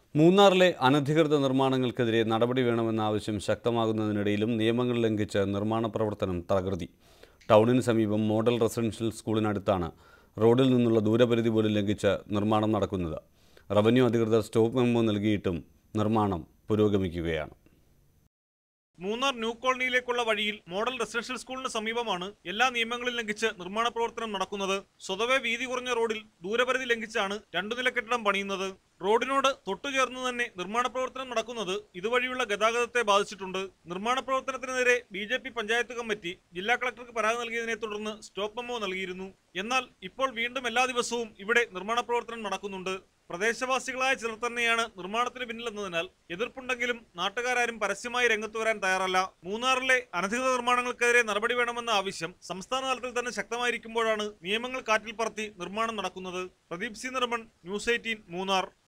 മൂന്നാറിലെ അനധികൃത നിർമ്മാണങ്ങൾക്കെതിരെ നടപടി വേണമെന്ന ആവശ്യം ശക്തമാകുന്നതിനിടയിലും നിയമങ്ങൾ ലംഘിച്ച് നിർമ്മാണ പ്രവർത്തനം തകൃതി ടൗണിന് സമീപം മോഡൽ റെസിഡൻഷ്യൽ സ്കൂളിനടുത്താണ് റോഡിൽ നിന്നുള്ള ദൂരപരിധി പോലും ലംഘിച്ച് നിർമ്മാണം നടക്കുന്നത് റവന്യൂ അധികൃതർ സ്റ്റോപ്പ് മെമ്മോ നൽകിയിട്ടും നിർമ്മാണം പുരോഗമിക്കുകയാണ് മൂന്നാർ ന്യൂ കോളനിയിലേക്കുള്ള വഴിയിൽ മോഡൽ റെസിഡൻഷ്യൽ സ്കൂളിന് സമീപമാണ് എല്ലാ നിയമങ്ങളും ലംഘിച്ച് നിർമ്മാണ പ്രവർത്തനം നടക്കുന്നത് സ്വതവേ വീതി കുറഞ്ഞ റോഡിൽ ദൂരപരിധി ലംഘിച്ചാണ് രണ്ടു നില കെട്ടിടം പണിയുന്നത് റോഡിനോട് തൊട്ടുചേർന്ന് തന്നെ നിർമ്മാണ പ്രവർത്തനം നടക്കുന്നത് ഇതുവഴിയുള്ള ഗതാഗതത്തെ ബാധിച്ചിട്ടുണ്ട് നിർമ്മാണ പ്രവർത്തനത്തിനെതിരെ B J P panchayat committee ജില്ലാ കളക്ടർക്ക് പരാതി നൽകിയതിനെ തുടർന്ന് സ്റ്റോപ്പ് മെമ്മോ നൽകിയിരുന്നു എന്നാൽ ഇപ്പോൾ വീണ്ടും എല്ലാ ദിവസവും ഇവിടെ നിർമ്മാണ പ്രവർത്തനം നടക്കുന്നുണ്ട് പ്രദേശവാസികളായ ചിലർ തന്നെയാണ് നിർമ്മാണത്തിന് പിന്നിലെന്നതിനാൽ എതിർപ്പുണ്ടെങ്കിലും നാട്ടുകാരും പരസ്യമായി രംഗത്ത് വരാൻ തയ്യാറല്ല മൂന്നാറിലെ അനധികൃത നിർമ്മാണങ്ങൾക്കെതിരെ നടപടി വേണമെന്ന ആവശ്യം സംസ്ഥാന തലത്തിൽ തന്നെ ശക്തമായിരിക്കുമ്പോഴാണ് നിയമങ്ങൾ കാറ്റിൽ പറത്തി നിർമ്മാണം നടക്കുന്നത് പ്രദീപ് സി നിർമ്മൺ ന്യൂസ് എയ്റ്റീൻ മൂന്നാർ